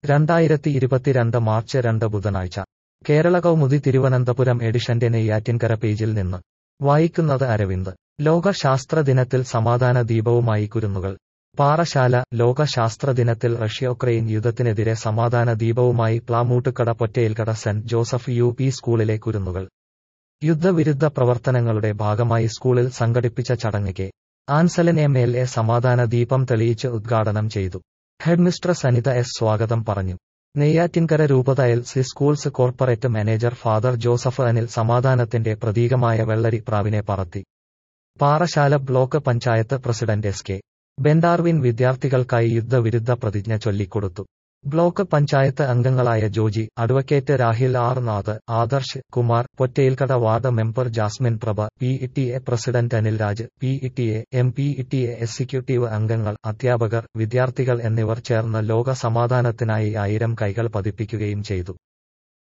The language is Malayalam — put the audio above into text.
രണ്ടായിരത്തി ഇരുപത്തിരണ്ട് മാർച്ച് രണ്ട് ബുധനാഴ്ച കേരള കൗമുദി തിരുവനന്തപുരം എഡിഷന്റെ നെയ്യാറ്റിൻകര പേജിൽ നിന്ന് വായിക്കുന്നത് അരവിന്ദ് ലോക ശാസ്ത്ര ദിനത്തിൽ സമാധാന ദീപവുമായി കുരുന്നുകൾ പാറശാല ലോക ശാസ്ത്ര ദിനത്തിൽ റഷ്യ ഉക്രൈൻ യുദ്ധത്തിനെതിരെ സമാധാന ദീപവുമായി Plamoottukada Pottayilkada Saint Joseph U P സ്കൂളിലെ കുരുന്നുകൾ യുദ്ധവിരുദ്ധ പ്രവർത്തനങ്ങളുടെ ഭാഗമായി സ്കൂളിൽ സംഘടിപ്പിച്ച ചടങ്ങ് K Ansalan M L A സമാധാന ദീപം തെളിയിച്ച് ഉദ്ഘാടനം ചെയ്തു ഹെഡ്മിസ്ട്രസ് അനിത എസ് സ്വാഗതം പറഞ്ഞു നെയ്യാറ്റിൻകര രൂപത L C schools corporate manager Father Joseph Anil സമാധാനത്തിന്റെ പ്രതീകമായ വെള്ളരി പ്രാവിനെ പറത്തി Parassala block panchayat president S K Bendarwin വിദ്യാർത്ഥികൾക്കായി യുദ്ധവിരുദ്ധ പ്രതിജ്ഞ ചൊല്ലിക്കൊടുത്തു ബ്ലോക്ക് പഞ്ചായത്ത് അംഗങ്ങളായ Joji advocate Rahil R Nath Adarsh Kumar Pottayilkada ward member Jasmine Prabha P E T A president Anil Raj P E T A M P E T A executive അംഗങ്ങൾ അധ്യാപകർ വിദ്യാർത്ഥികൾ എന്നിവർ ചേർന്ന് ലോക സമാധാനത്തിനായി ആയിരം കൈകൾ പതിപ്പിക്കുകയും ചെയ്തു